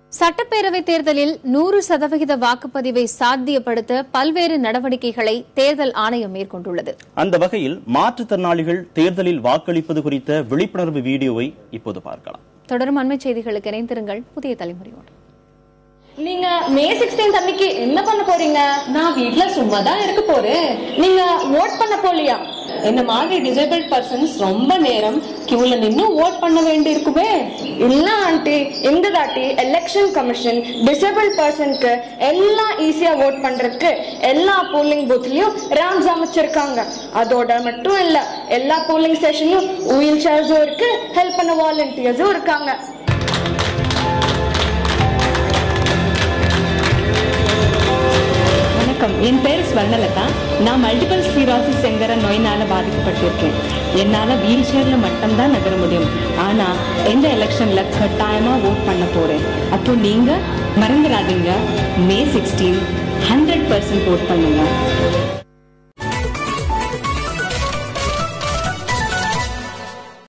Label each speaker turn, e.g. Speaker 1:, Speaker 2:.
Speaker 1: சட்டப்பேரவைத் தேர்தலில் நூறு சதவிகித வாக்குப்பதிவை சாத்தியப்படுத்த பல்வேறு நடவடிக்கைகளை தேர்தல் ஆணையம் மேற்கொண்டுள்ளது
Speaker 2: அந்த வகையில் மாற்றுத்திறனாளிகள் தேர்தலில் வாக்களிப்பது குறித்த விழிப்புணர்வு வீடியோவை இப்போது பார்க்கலாம்
Speaker 1: தொடரும் அண்மைச் செய்திகளுக்கு இணைந்திருங்கள் புதிய தலைமுறையோடு
Speaker 3: நீங்க மே 16 அன்னைக்கு என்ன பண்ண போறீங்க
Speaker 4: நான் வீட்ல சும்மா தான் இருக்க போறேன்
Speaker 3: நீங்க ஓட் பண்ண போலியா
Speaker 4: என்ன மாதிரி டிசேபிள் பர்சன்ஸ் ரொம்ப நேரம் கியூல நின்னு ஓட் பண்ண வேண்டி இருக்குமே
Speaker 3: இல்ல ஆண்டி இந்த தாட்டி எலெக்ஷன் கமிஷன் டிசேபிள் பர்சனுக்கு எல்லாம் ஈஸியா ஓட் பண்றதுக்கு எல்லா போலிங் பூத்லயும் ரேம்ஸ் அமைச்சிருக்காங்க அதோட மட்டும் இல்ல எல்லா போலிங் ஸ்டேஷன்லயும் வீல் சேர்ஸும் இருக்கு ஹெல்ப் பண்ண வாலண்டியர்ஸும் இருக்காங்க
Speaker 5: வணக்கம் என் பேர் ஸ்வர்ணலதா நான் மல்டிபிள் ஸ்க்ளீரோசிஸ் என்கிற நோயினால பாதிக்கப்பட்டிருக்கேன் என்னால வீல் சேர்ல மட்டும்தான் நகர முடியும் ஆனா இந்த எலெக்ஷன்ல கட்டாயமா ஓட் பண்ண போறேன் அப்போ நீங்க மறந்துடாதீங்க May sixteen hundred percent vote பண்ணுங்க